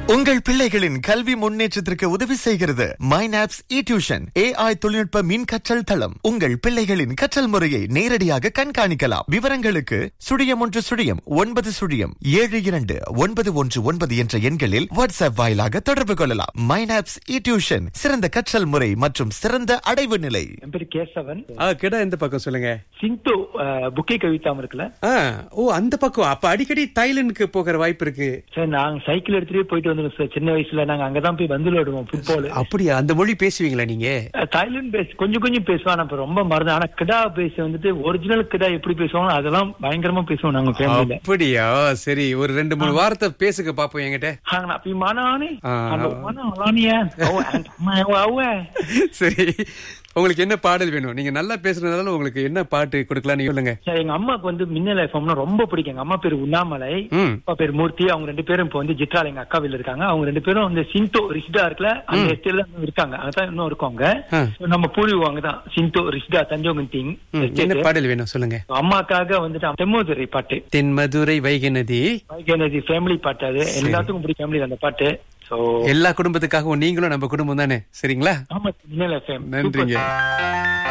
உங்கள் பிள்ளைகளின் கல்வி முன்னேற்றத்திற்கு உதவி செய்கிறது மைனாப்ஸ் இ டியூஷன் ஏஐ தொழில்நுட்ப மின் கற்றல் தளம் உங்கள் பிள்ளைகளின் கற்றல் முறையை நேரடியாக கண்காணிக்கலாம் விவரங்களுக்கு சுழியம் ஒன்று சுழியம் ஒன்பது சுழியம் ஏழு இரண்டு ஒன்பது ஒன்று ஒன்பது என்ற எண்களில் வாட்ஸ்அப் வாயிலாக தொடர்பு கொள்ளலாம் மைனாப்ஸ் இ டியூஷன் சிறந்த கற்றல் முறை மற்றும் சிறந்த அடைவு நிலை என் பேரு கேசவன் ஆ கிடா இந்த பக்கம் சொல்லுங்க சிங்டோ புக்கே கவிதாம் இருக்குல்ல ஆ ஓ அந்த பக்கம் அப்ப அடிக்கடி தைலண்டுக்கு போகிற வாய்ப்பு இருக்கு சார் நாங்க சைக்கிள் எடுத்துட்டே போயிட்டு வந்துடும் சார் சின்ன வயசுல நாங்க அங்கதான் போய் வந்து விடுவோம் ஃபுட்பால் அப்படியா அந்த மொழி பேசுவீங்களா நீங்க தாய்லாந்து பேச கொஞ்சம் கொஞ்சம் பேசுவோம் ஆனா இப்ப ரொம்ப மறந்து ஆனா கிடா பேச வந்துட்டு ஒரிஜினல் கிடா எப்படி பேசுவாங்க அதெல்லாம் பயங்கரமா பேசுவோம் நாங்க ஃபேமிலில அப்படியா சரி ஒரு ரெண்டு மூணு வாரத்தை பேசுங்க பாப்போம் என்கிட்ட ஹாங்க அப்படி மானானே ஆ. அந்த மானா அலானியா ஓ அம்மா அவ்வ சரி உங்களுக்கு என்ன பாடல் வேணும் நீங்க நல்லா பேசுறதுனால உங்களுக்கு என்ன பாட்டு கொடுக்கலாம்னு சொல்லுங்க சார் எங்க அம்மாக்கு வந்து மின்னல் எஃப்எம்னா ரொம்ப பிடிக்கும் எங்க அம்மா பேரு உண்ணாமலை ம் அப்பா பேர் மூர்த்தி அவங்க ரெண்டு பேரும் இப்ப வந்து ஜிட்ரால எங்க அக்கா வீட்டுல இருக்காங்க அவங்க ரெண்டு பேரும் அந்த சிந்தோ ரிஷ்டா இருக்குல்ல அந்த எஸ்டேட்ல இருக்காங்க அங்கதான் இன்னும் இருக்கவங்க ஆ. So, நம்ம பூர்வீகம் தான் சிந்தோ ரிஷ்டா தஞ்சோங்கன் திங் ம், என்ன பாடல் வேணும் சொல்லுங்க அம்மாக்காக வந்துட்டு தெம்மோதுரை பாட்டு தென்மதுரை வைகை நதி எனது ஃபேமிலி பாட்டு அது எல்லாத்துக்கும் பிடிக்கும் ஃபேமிலி அந்த பாட்டு சோ எல்லா குடும்பத்துக்காகவும் நீங்களும் நம்ம குடும்பம் தானே சரிங்களா ஆமா மின்னல் எஃப்எம் நன்றிங்க